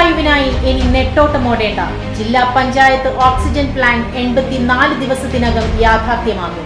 പ്രാണവായുവിനായി ഇനി നെട്ടോട്ടമോടേണ്ട ജില്ലാ panchayat oxygen plant എൺപത്തിനാല് ദിവസത്തിനകം യാഥാർത്ഥ്യമാകും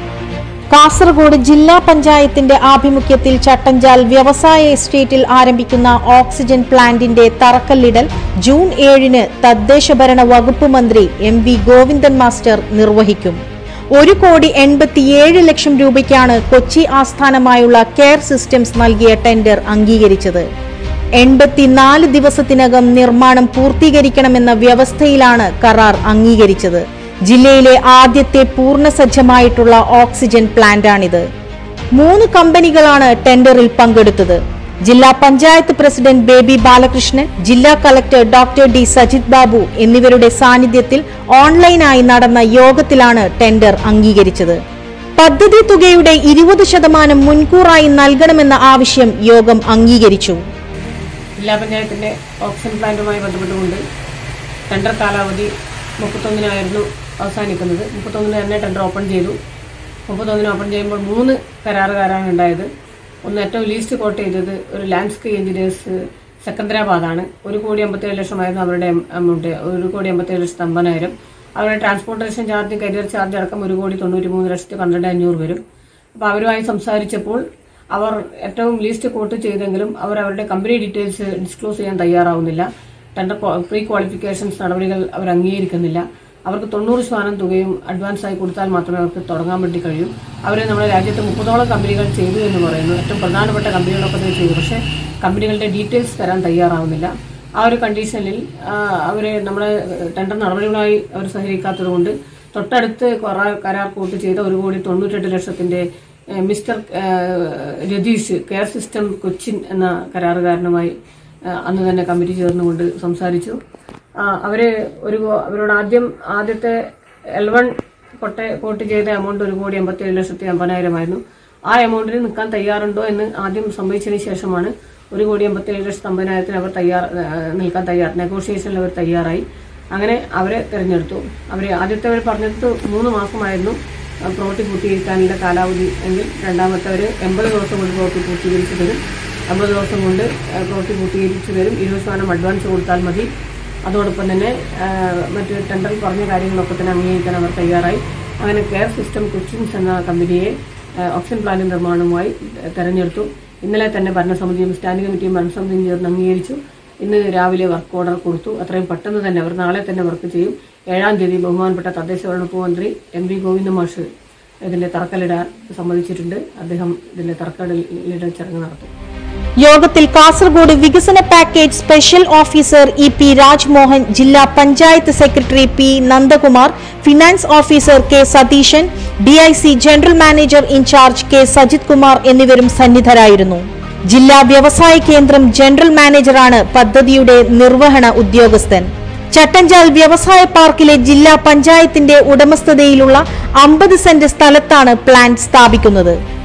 കാസർഗോഡ് ജില്ലാ പഞ്ചായത്തിന്റെ ആഭിമുഖ്യത്തിൽ ചട്ടഞ്ചാൽ വ്യവസായ എസ്റ്റേറ്റിൽ ആരംഭിക്കുന്ന ഓക്സിജൻ പ്ലാന്റിന്റെ തറക്കല്ലിടൽ ജൂൺ ഏഴിന് തദ്ദേശഭരണ വകുപ്പ് മന്ത്രി എം വി ഗോവിന്ദൻ മാസ്റ്റർ നിർവഹിക്കും ഒരു കോടി എൺപത്തിയേഴ് ലക്ഷം രൂപയ്ക്കാണ് കൊച്ചി ആസ്ഥാനമായുള്ള കെയർ സിസ്റ്റംസ് നൽകിയ ടെൻഡർ അംഗീകരിച്ചത് എൺപത്തിനാല് ദിവസത്തിനകം നിർമ്മാണം പൂർത്തീകരിക്കണമെന്ന വ്യവസ്ഥയിലാണ് കരാർ അംഗീകരിച്ചത് ജില്ലയിലെ ആദ്യത്തെ പൂർണ്ണസജ്ജമായിട്ടുള്ള ഓക്സിജൻ പ്ലാന്റാണിത് മൂന്ന് കമ്പനികളാണ് ടെൻഡറിൽ പങ്കെടുത്തത് ജില്ലാ പഞ്ചായത്ത് പ്രസിഡന്റ് ബേബി ബാലകൃഷ്ണൻ ജില്ലാ collector doctor D Sajith Babu എന്നിവരുടെ സാന്നിധ്യത്തിൽ ഓൺലൈനായി നടന്ന യോഗത്തിലാണ് ടെൻഡർ അംഗീകരിച്ചത് പദ്ധതി തുകയുടെ ഇരുപത് ശതമാനം മുൻകൂറായി നൽകണമെന്ന ആവശ്യം യോഗം അംഗീകരിച്ചു ജില്ലാ പഞ്ചായത്തിന്റെ ഓക്സിജൻ പ്ലാന്റുമായി ബന്ധപ്പെട്ടുകൊണ്ട് ടെൻഡർ കാലാവധി മുപ്പത്തൊന്നിനായിരുന്നു അവസാനിക്കുന്നത് മുപ്പത്തൊന്നിന് തന്നെ ടെൻഡർ ഓപ്പൺ ചെയ്തു മുപ്പത്തൊന്നിന് ഓപ്പൺ ചെയ്യുമ്പോൾ മൂന്ന് കരാറുകാരാണ് ഉണ്ടായത് ഒന്ന് ഏറ്റവും ലീസ്റ്റ് കോട്ട് ചെയ്തത് ഒരു ലാൻഡ്സ്കേപ്പ് എഞ്ചിനീയേഴ്സ് സെക്കന്ദരാബാദാണ് ഒരു കോടി അമ്പത്തേഴ് ലക്ഷമായിരുന്നു അവരുടെ എമൗണ്ട് ഒരു കോടി അമ്പത്തേഴ് ലക്ഷത്തി അമ്പതിനായിരം അവരുടെ ട്രാൻസ്പോർട്ടേഷൻ ചാർജ് കരിയർ ചാർജ് അടക്കം ഒരു കോടി തൊണ്ണൂറ്റി മൂന്ന് ലക്ഷത്തി പന്ത്രണ്ട് അഞ്ഞൂറ് വരും അപ്പോൾ അവരുമായി സംസാരിച്ചപ്പോൾ അവർ ഏറ്റവും ലീസ്റ്റ് കോട്ട് ചെയ്തെങ്കിലും അവർ അവരുടെ കമ്പനി ഡീറ്റെയിൽസ് ഡിസ്ക്ലോസ് ചെയ്യാൻ തയ്യാറാവുന്നില്ല ടെൻഡർ പ്രീ ക്വാളിഫിക്കേഷൻസ് നടപടികൾ അവർ അംഗീകരിക്കുന്നില്ല അവർക്ക് തൊണ്ണൂറ് ശതമാനം തുകയും അഡ്വാൻസ് ആയി കൊടുത്താൽ മാത്രമേ അവർക്ക് തുടങ്ങാൻ വേണ്ടി കഴിയൂ അവർ നമ്മുടെ രാജ്യത്ത് മുപ്പതോളം കമ്പനികൾ ചെയ്തു എന്ന് പറയുന്നു ഏറ്റവും പ്രധാനപ്പെട്ട കമ്പനികളൊക്കെ തന്നെ ചെയ്തു പക്ഷേ കമ്പനികളുടെ ഡീറ്റെയിൽസ് തരാൻ തയ്യാറാവുന്നില്ല ആ ഒരു കണ്ടീഷനിൽ അവർ നമ്മുടെ ടെൻഡർ നടപടികളുമായി അവർ സഹകരിക്കാത്തത് കൊണ്ട് തൊട്ടടുത്ത് കരാർ- കരാർ കൂട്ട് ചെയ്ത ഒരു കോടി തൊണ്ണൂറ്റെട്ട് ലക്ഷത്തിന്റെ ഏഹ്, മിസ്റ്റർ ഏഹ്, രതീഷ് കെയർ സിസ്റ്റം കൊച്ചിൻ എന്ന കരാറുകാരനുമായി ഏഹ്, അന്ന് തന്നെ കമ്മിറ്റി ചേർന്നുകൊണ്ട് സംസാരിച്ചു ആ, അവര് ഒരു കോ- അവരോട് ആദ്യം ആദ്യത്തെ എൽവൺ കൊട്ട കോട്ട് ചെയ്ത എമൗണ്ട് ഒരു കോടി എൺപത്തി ഏഴ് ലക്ഷത്തി അമ്പതിനായിരമായിരുന്നു ആ എമൗണ്ടിന് നിൽക്കാൻ തയ്യാറുണ്ടോ എന്ന് ആദ്യം സംഭവിച്ചതിന് ശേഷമാണ് ഒരു കോടി എൺപത്തി ഏഴ് ലക്ഷത്തി അമ്പതിനായിരത്തിന് അവർ തയ്യാർ ഏഹ്, നിൽക്കാൻ തയ്യാർ നെഗോഷിയേഷനിൽ അവർ തയ്യാറായി അങ്ങനെ അവരെ തിരഞ്ഞെടുത്തു അവരെ ആദ്യത്തെ അവർ പറഞ്ഞത് മൂന്ന് മാസമായിരുന്നു അഹ് പ്രവൃത്തി പൂർത്തീകരിക്കാനുള്ള കാലാവധി എങ്കിൽ രണ്ടാമത്തെ അവർ എൺപത് ദിവസം കൊണ്ട് പ്രവൃത്തി പൂർത്തീകരിച്ചു തരും എൺപത് ദിവസം കൊണ്ട് അഹ് പ്രവൃത്തി പൂർത്തീകരിച്ചു തരും ഇരുപത് ശതമാനം അഡ്വാൻസ് കൊടുത്താൽ മതി അതോടൊപ്പം തന്നെ ആഹ് മറ്റ് ടെൻഡറിൽ പറഞ്ഞ കാര്യങ്ങളൊക്കെ തന്നെ അംഗീകരിക്കാൻ അവർ തയ്യാറായി അങ്ങനെ കെയർ സിസ്റ്റം കൊച്ചിൻസ് എന്ന കമ്പനിയെ ആഹ് ഓക്സിജൻ പ്ലാന്റ് നിർമ്മാണവുമായി തെരഞ്ഞെടുത്തു ഇന്നലെ തന്നെ ഭരണസമിതിയും സ്റ്റാൻഡിംഗ് കമ്മിറ്റിയും ഭരണസമിതിയും ചേർന്ന് അംഗീകരിച്ചു ഇന്ന് രാവിലെ വർക്ക് ഓർഡർ കൊടുത്തു അത്രയും പെട്ടെന്ന് തന്നെ അവർ നാളെ തന്നെ വർക്ക് ചെയ്യും ഏഴാം തീയതി ബഹുമാനപ്പെട്ട തദ്ദേശ ഭരണ ഉപമന്ത്രി എം വി ഗോവിന്ദ മാഷ് ഇതിന്റെ തറക്കല്ലിടാൻ സമ്മതിച്ചിട്ടുണ്ട് അദ്ദേഹം ഇതിന്റെ തറക്കല്ലിടൽ ചടങ്ങ് നടത്തും യോഗത്തിൽ കാസർഗോഡ് വികസന package special officer E P Rajmohan ജില്ലാ panchayat secretary P Nandakumar finance officer K Satheesan DIC general manager incharge K Sajith Kumar എന്നിവരും സന്നിധരായിരുന്നു ജില്ലാ വ്യവസായ കേന്ദ്രം ജനറൽ മാനേജറാണ് പദ്ധതിയുടെ നിർവഹണ ഉദ്യോഗസ്ഥൻ ചട്ടഞ്ചാൽ വ്യവസായ പാർക്കിലെ ജില്ലാ പഞ്ചായത്തിന്റെ ഉടമസ്ഥതയിലുള്ള അമ്പത് സെന്റ് സ്ഥലത്താണ് പ്ലാന്റ് സ്ഥാപിക്കുന്നത്